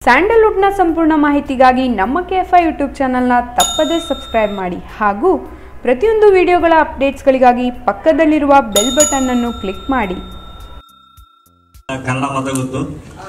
ಸ್ಯಾಂಡಲ್ವುಡ್ನ ಸಂಪೂರ್ಣ ಮಾಹಿತಿಗಾಗಿ ನಮ್ಮ ಕೆ ಎಫ್ ಐ ಯೂಟ್ಯೂಬ್ ಚಾನಲ್ನ ತಪ್ಪದೇ ಸಬ್ಸ್ಕ್ರೈಬ್ ಮಾಡಿ ಹಾಗೂ ಪ್ರತಿಯೊಂದು ವಿಡಿಯೋಗಳ ಅಪ್ಡೇಟ್ಸ್ಗಳಿಗಾಗಿ ಪಕ್ಕದಲ್ಲಿರುವ ಬೆಲ್ ಬಟನ್ ಅನ್ನು ಕ್ಲಿಕ್ ಮಾಡಿ ಕನ್ನಡ ಮಾತ್ರ ಗೊತ್ತು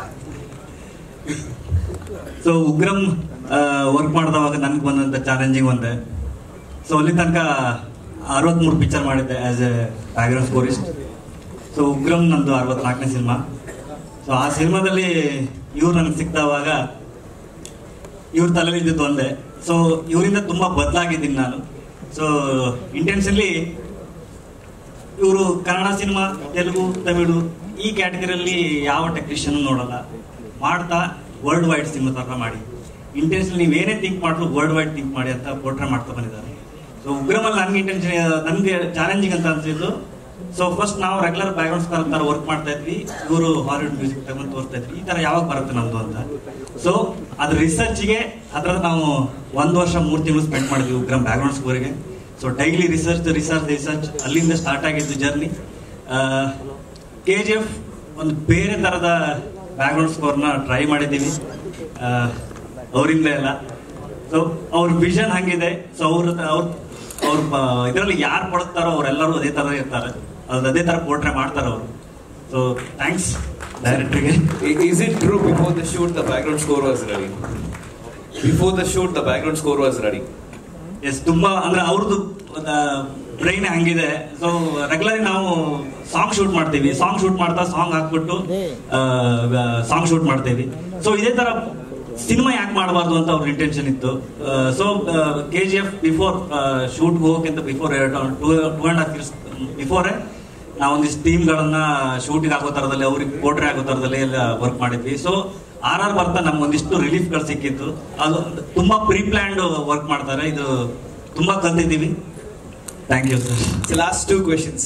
ಸೊ ಉಗ್ರಂ ವರ್ಕ್ ಮಾಡಿದವಾಗ ನನ್ಗೆ ಬಂದಂತ ಚಾಲೆಂಜಿಂಗ್ ಒಂದೇ ಸೊ ಅಲ್ಲಿ ತನಕ ಅರವತ್ಮೂರು ಪಿಕ್ಚರ್ ಮಾಡಿದ್ದೆ as a background scorist so Ugramm ನಂದು ಅರವತ್ನಾಲ್ಕನೇ ಸಿನಿಮಾ ಸೊ ಆ ಸಿನಿಮಾದಲ್ಲಿ ಇವ್ರು ನನಗೆ ಸಿಕ್ತವಾಗ ಇವ್ರ ತಲೆಯಲ್ಲಿ ಇದ್ದಿದ್ದು ಒಂದೇ ಸೊ ಇವರಿಂದ ತುಂಬಾ ಬದಲಾಗಿದ್ದೀನಿ ನಾನು ಸೊ ಇಂಟೆನ್ಷನ್ಲಿ ಇವರು ಕನ್ನಡ ಸಿನಿಮಾ ತೆಲುಗು ತಮಿಳು ಈ ಕ್ಯಾಟಗರಿಯಲ್ಲಿ ಯಾವ ಟೆಕ್ನಿಷಿಯನ್ ನೋಡಲ್ಲ ಮಾಡ್ತಾ ವರ್ಲ್ಡ್ ವೈಡ್ ಸಿನಿಮಾ ತರ ಮಾಡಿ ಇಂಟೆನ್ಷನ್ ನೀವು ಏನೇ ಥಿಂಕ್ ಮಾಡಿದ್ರು ವರ್ಲ್ಡ್ ವೈಡ್ ಥಿಂಕ್ ಮಾಡಿ ಅಂತ ಪೋರ್ಟ್ರೆ ಮಾಡ್ತಾ ಬಂದಿದ್ದಾರೆ ಸೊ ಉಗ್ರಮಲ್ಲಿ ನನ್ಗೆ ಇಂಟೆನ್ಷನ್ ನನಗೆ ಚಾಲೆಂಜಿಂಗ್ ಅಂತ ಅನ್ಸಿದ್ದು ಸೊ ಫಸ್ಟ್ ನಾವು ರೆಗ್ಯುಲರ್ ಬ್ಯಾಕ್ಗ್ರೌಂಡ್ ಸ್ಕೋರ್ ತರ ವರ್ಕ್ ಮಾಡ್ತಾ ಇದ್ವಿ ಇವರು ಹಾಲಿವುಡ್ ಮ್ಯೂಸಿಕ್ ತಗೊಂಡು ತೋರಿಸ್ತಾ ಇದ್ವಿ ಈ ತರ ಯಾವಾಗ ಬರುತ್ತೆ ನಮ್ದು ಅಂತ ಸೊ ಅದ್ರ ರಿಸರ್ಚ್ಗೆ ಅದ್ರಲ್ಲಿ ನಾವು ಒಂದು ವರ್ಷ ಮೂರು ತಿಂಗಳು ಸ್ಪೆಂಡ್ ಮಾಡಿದ್ವಿ ಉಗ್ರಂ ಬ್ಯಾಕ್ಗ್ರೌಂಡ್ ಸ್ಕೋರಿಗೆ so daily research research research ಅಲ್ಲಿಂದ ಸ್ಟಾರ್ಟ್ ಆಗಿದ್ದು ಜರ್ನಿ ಕೆ ಜಿ ಎಫ್ ಒಂದು ಬೇರೆ ತರದ ಬ್ಯಾಕ್ಗ್ರೌಂಡ್ ಸ್ಕೋರ್ನ ಟ್ರೈ ಮಾಡಿದ್ದೀವಿ ಆ, ಅವರಿಂದ ಎಲ್ಲ ಸೊ ಅವ್ರ ವಿಷನ್ ಹಂಗಿದೆ ಸೊ ಅವ್ರ ಅವ್ರ ಅವ್ರ ಇದರಲ್ಲಿ ಯಾರು ಪಡುತ್ತಾರೋ ಅವರೆಲ್ಲರೂ ಅದೇ ತರ ಇರ್ತಾರೆ ಅದು ಅದೇ ತರ ಪೋರ್ಟ್ರೆ ಮಾಡ್ತಾರೆ ಅವರು ಸೊ ಥ್ಯಾಂಕ್ಸ್ ಡೈರೆಕ್ಟ್ರಿಗೆ I- Is it true before the shoot the background score was ready? Before the shoot the background score was ready. Yes ತುಂಬಾ ಅಂದ್ರೆ ಅವ್ರದ್ದು ಬ್ರೈನ್ ಹಂಗಿದೆ ಸೊ ರೆಗ್ಯುಲರ್ ನಾವು ಸಾಂಗ್ ಶೂಟ್ ಮಾಡ್ತೀವಿ ಸಾಂಗ್ ಶೂಟ್ ಮಾಡ್ತಾ ಸಾಂಗ್ ಹಾಕ್ಬಿಟ್ಟು song shoot ಮಾಡ್ತೀವಿ so ಇದೇ ತರ ಸಿನಿಮಾ ಯಾಕೆ ಮಾಡಬಾರ್ದು ಅಂತ ಅವ್ರ ಇಂಟೆನ್ಷನ್ ಇತ್ತು so K G F before shoot ಹೋಗೋಕ್ಕಿಂತ before two two and half years ಬಿಫೋರೇ ನಾವೊಂದಿಷ್ಟು ಟೀಮ್ಗಳನ್ನ ಶೂಟಿಂಗ್ ಆಗೋ ತರದಲ್ಲಿ ಅವ್ರಿಗೆ ಪೋಟ್ರೆ ಆಗೋ ತರದಲ್ಲಿ ಎಲ್ಲ ವರ್ಕ್ ಮಾಡಿದ್ವಿ ಸೊ ಆರ್ ಆರ್ ಬರ್ತಾ ನಮ್ಗೆ ಒಂದಿಷ್ಟು ರಿಲೀಫ್ಗಳು ಸಿಕ್ಕಿತ್ತು ಅದು ತುಂಬಾ ಪ್ರೀ ಪ್ಲಾನ್ಡ್ ವರ್ಕ್ ಮಾಡ್ತಾರೆ ಇದು ತುಂಬಾ ಕಲ್ತಿದ್ದೀವಿ thank you sir So last two questions.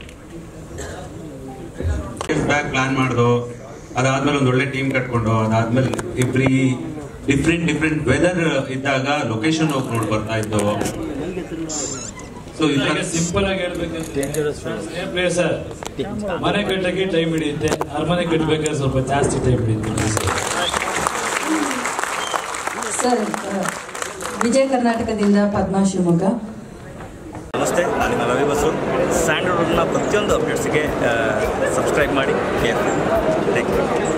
Back plan ಮಾಡ್ದು ಅದಾದ್ಮೇಲೆ ಒಂದು ಒಳ್ಳೆ ಟೀಮ್ ಕಟ್ಕೊಂಡು ಅದಾದ್ಮೇಲೆ ಇಬ್ರಿ ಡಿಫ್ರೆಂಟ್ ಡಿಫ್ರೆಂಟ್ ವೆದರ್ ಇದ್ದಾಗ ಲೊಕೇಶನ್ ಹೋಗಿ ನೋಡಿ ಬರ್ತಾ ಇದ್ದು ಸೊ ಸಿಂಪಲ್ ಆಗಿ ಹೇಳ್ಬೇಕಂದ್ರೆ ಸರ್ ಮನೆ ಕಟ್ಟಕ್ಕೆ ಟೈಮ್ ಹಿಡಿಯುತ್ತೆ ಅರಮನೆ ಕಟ್ಟಬೇಕಾದ್ರೆ ಸ್ವಲ್ಪ ಜಾಸ್ತಿ ಟೈಮ್ ಹಿಡಿಯುತ್ತೆ ಸರ್ ಆ, ವಿಜಯ ಕರ್ನಾಟಕದಿಂದ ಪದ್ಮಾ ಶಿವಮೊಗ್ಗ ನಮಸ್ತೆ ನಾನು ನಿಮ್ಮ ರವಿ ಬಸು ಸ್ಯಾಂಡಲ್ವುಡ್ನ ಪ್ರತಿಯೊಂದು ಅಪ್ಡೇಟ್ಸ್ಗೆ ಸಬ್ಸ್ಕ್ರೈಬ್ ಮಾಡಿ ಥ್ಯಾಂಕ್ ಯು